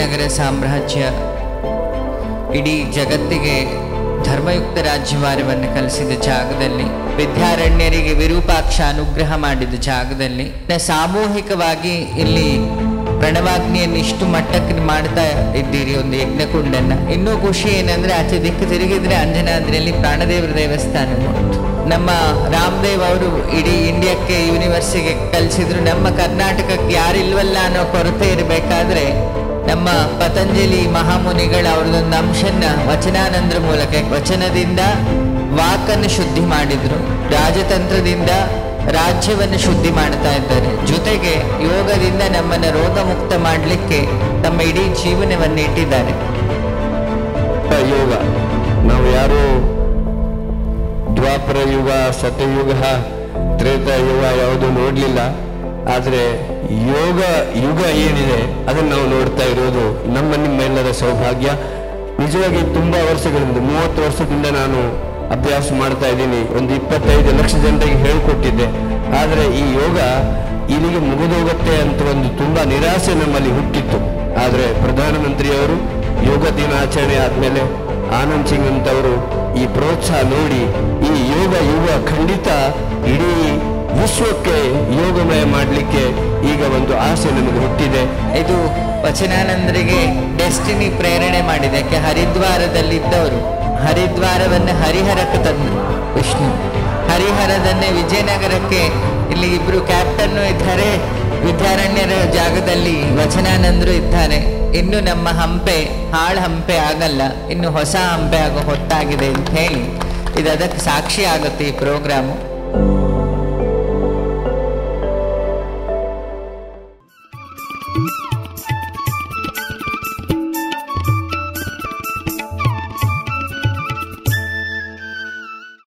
ವಿಜಯನಗರ ಸಾಮ್ರಾಜ್ಯ ಇಡೀ ಜಗತ್ತಿಗೆ ಧರ್ಮಯುಕ್ತ ರಾಜ್ಯಭಾರವನ್ನು ಕಲಿಸಿದ ಜಾಗದಲ್ಲಿ ವಿದ್ಯಾರಣ್ಯರಿಗೆ ವಿರೂಪಾಕ್ಷ ಅನುಗ್ರಹ ಮಾಡಿದ ಜಾಗದಲ್ಲಿ ನ- ಸಾಮೂಹಿಕವಾಗಿ ಇಲ್ಲಿ ಪ್ರಣವಾಗ್ನಿಯನ್ನು ಇಷ್ಟು ಮಟ್ಟಕ್ಕೆ ಮಾಡ್ತಾ ಇದ್ದೀರಿ ಒಂದು ಯಜ್ಞಕುಂಡನ್ನ ಇನ್ನೂ ಖುಷಿ ಏನಂದ್ರೆ ಆಚೆ ದಿಕ್ಕು ತಿರುಗಿದ್ರೆ ಅಂಜನಾದ್ರಿಯಲ್ಲಿ ಪ್ರಾಣದೇವರ ದೇವಸ್ಥಾನ ಉಂಟು ನಮ್ಮ ರಾಮದೇವ್ ಅವರು ಇಡೀ ಇಂಡಿಯಾಕ್ಕೆ ಯೂನಿವರ್ಸಿಗೆ ಕಲಿಸಿದ್ರು ನಮ್ಮ ಕರ್ನಾಟಕಕ್ಕೆ ಯಾರಿಲ್ವಲ್ಲ ಅನ್ನೋ ಕೊರತೆ ಇರಬೇಕಾದ್ರೆ ನಮ್ಮ ಪತಂಜಲಿ ಮಹಾಮುನಿಗಳ ಅವ್ರದೊಂದು ಅಂಶನ್ನ ವಚನಾನಂದ್ರ ಮೂಲಕ ವಚನದಿಂದ ವಾಕನ್ನು ಶುದ್ಧಿ ಮಾಡಿದ್ರು ರಾಜತಂತ್ರದಿಂದ ರಾಜ್ಯವನ್ನು ಶುದ್ಧಿ ಮಾಡ್ತಾ ಇದ್ದಾರೆ ಜೊತೆಗೆ ಯೋಗದಿಂದ ನಮ್ಮನ್ನ ರೋಗ ಮುಕ್ತ ಮಾಡಲಿಕ್ಕೆ ತಮ್ಮ ಇಡೀ ಜೀವನವನ್ನು ಇಟ್ಟಿದ್ದಾರೆ ಯೋಗ ನಾವು ಯಾರು ದ್ವಾಪರ ಯುಗ ಸತಯುಗ ತ್ರೇತಾಯುಗ ಯಾವುದು ನೋಡಲಿಲ್ಲ ಆದರೆ ಯೋಗ ಯುಗ ಏನಿದೆ ಅದನ್ನು ನಾವು ನೋಡ್ತಾ ಇರೋದು ನಮ್ಮ ನಿಮ್ಮೆಲ್ಲರ ಸೌಭಾಗ್ಯ ನಿಜವಾಗಿ ತುಂಬ ವರ್ಷಗಳಿಂದ ಮೂವತ್ತು ವರ್ಷದಿಂದ ನಾನು ಅಭ್ಯಾಸ ಮಾಡ್ತಾ ಇದ್ದೀನಿ ಒಂದು ಇಪ್ಪತ್ತೈದು ಲಕ್ಷ ಜನರಿಗೆ ಹೇಳಿಕೊಟ್ಟಿದ್ದೆ ಆದರೆ ಈ ಯೋಗ ಇಲ್ಲಿಗೆ ಮುಗಿದೋಗುತ್ತೆ ಅಂತ ಒಂದು ತುಂಬಾ ನಿರಾಸೆ ನಮ್ಮಲ್ಲಿ ಹುಟ್ಟಿತ್ತು ಆದರೆ ಪ್ರಧಾನಮಂತ್ರಿಯವರು ಯೋಗ ದಿನಾಚರಣೆ ಆದಮೇಲೆ ಆನಂದ್ ಸಿಂಗ್ ಅಂತವರು ಈ ಪ್ರೋತ್ಸಾಹ ನೋಡಿ ಈ ಯೋಗ ಯುಗ ಖಂಡಿತ ಇಡೀ ವಿಶ್ವಕ್ಕೆ ಯೋಗಮಯ ಮಾಡಲಿಕ್ಕೆ ಈಗ ಒಂದು ಆಸೆ ನಮಗೆ ಹುಟ್ಟಿದೆ ಇದು ವಚನಾನಂದರಿಗೆ ಡೆಸ್ಟಿನಿ ಪ್ರೇರಣೆ ಮಾಡಿದೆ ಯಾಕೆ ಹರಿದ್ವಾರದಲ್ಲಿದ್ದವರು ಹರಿದ್ವಾರವನ್ನು ಹರಿಹರಕ್ಕೆ ತಂದರು ವಿಷ್ಣು ಹರಿಹರದನ್ನೇ ವಿಜಯನಗರಕ್ಕೆ ಇಲ್ಲಿ ಇಬ್ರು ಕ್ಯಾಪ್ಟನ್ನು ಇದ್ದಾರೆ ವಿದ್ಯಾರಣ್ಯರ ಜಾಗದಲ್ಲಿ ವಚನಾನಂದರು ಇದ್ದಾರೆ ಇನ್ನು ನಮ್ಮ ಹಂಪೆ ಹಾಳು ಹಂಪೆ ಆಗಲ್ಲ ಇನ್ನು ಹೊಸ ಹಂಪೆ ಆಗೋ ಹೊತ್ತಾಗಿದೆ ಅಂತ ಹೇಳಿ ಇದು ಅದಕ್ಕೆ ಸಾಕ್ಷಿ ಆಗುತ್ತೆ ಈ ಪ್ರೋಗ್ರಾಮು thank you